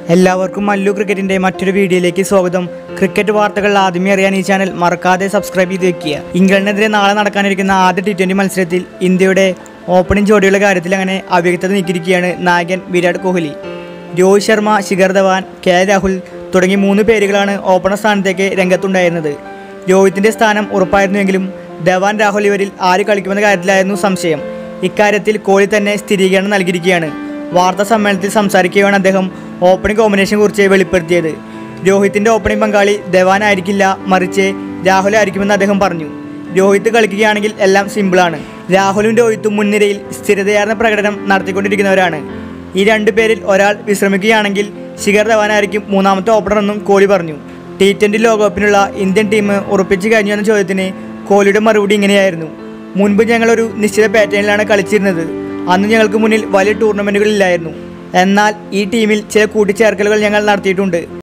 എല്ലാവർക്കും മല്ലു ക്രിക്കറ്റിന്റെ മറ്റൊരു വീഡിയോയിലേക്ക് സ്വാഗതം ക്രിക്കറ്റ് വാർത്തകൾ ആദ്യമേ അറിയാൻ ഈ ചാനൽ മറക്കാതെ സബ്സ്ക്രൈബ് ചെയ്ത് വെക്കുക ഇംഗ്ലണ്ടിനെതിരെ നാളെ നടക്കാനിരിക്കുന്ന ആദ്യ ടി ട്വൻ്റി മത്സരത്തിൽ ഇന്ത്യയുടെ ഓപ്പണിംഗ് ജോഡിയുടെ കാര്യത്തിൽ അങ്ങനെ അവ്യക്തത നീക്കിയിരിക്കുകയാണ് നായകൻ വിരാട് കോഹ്ലി രോഹിത് ശർമ്മ ശിഖർ ധവാൻ കെ എൽ രാഹുൽ തുടങ്ങി മൂന്ന് പേരുകളാണ് ഓപ്പണർ സ്ഥാനത്തേക്ക് രംഗത്തുണ്ടായിരുന്നത് രോഹിത്തിന്റെ സ്ഥാനം ഉറപ്പായിരുന്നുവെങ്കിലും ധവാൻ രാഹുൽ ഇവരിൽ ആര് കളിക്കുമെന്ന കാര്യത്തിലായിരുന്നു സംശയം ഇക്കാര്യത്തിൽ കോഹ്ലി തന്നെ സ്ഥിരീകരണം നൽകിയിരിക്കുകയാണ് വാർത്താ സമ്മേളനത്തിൽ സംസാരിക്കുകയാണ് അദ്ദേഹം ഓപ്പണിംഗ് കോമ്പിനേഷൻ കുറിച്ച് വെളിപ്പെടുത്തിയത് രോഹിത്തിന്റെ ഓപ്പണിംഗ് പങ്കാളി ധവാൻ ആയിരിക്കില്ല മറിച്ച് രാഹുൽ ആയിരിക്കുമെന്ന് അദ്ദേഹം പറഞ്ഞു രോഹിത് കളിക്കുകയാണെങ്കിൽ എല്ലാം സിമ്പിളാണ് രാഹുലും രോഹിത്തും മുൻനിരയിൽ സ്ഥിരതയാർന്ന പ്രകടനം നടത്തിക്കൊണ്ടിരിക്കുന്നവരാണ് ഈ രണ്ടു പേരിൽ ഒരാൾ വിശ്രമിക്കുകയാണെങ്കിൽ ശിഖർ ധവാനായിരിക്കും മൂന്നാമത്തെ ഓപ്പണർ എന്നും കോഹ്ലി പറഞ്ഞു ടി ട്വൻ്റി ലോകകപ്പിനുള്ള ഇന്ത്യൻ ടീം ഉറപ്പിച്ചു കഴിഞ്ഞു എന്ന ചോദ്യത്തിന് കോഹ്ലിയുടെ മറുപടി ഇങ്ങനെയായിരുന്നു മുൻപ് ഞങ്ങളൊരു നിശ്ചിത പാറ്റേണിലാണ് കളിച്ചിരുന്നത് അന്ന് ഞങ്ങൾക്ക് മുന്നിൽ വലിയ ടൂർണമെൻറ്റുകളില്ലായിരുന്നു എന്നാൽ ഈ ടീമിൽ ചില കൂട്ടിച്ചേർക്കലുകൾ ഞങ്ങൾ നടത്തിയിട്ടുണ്ട്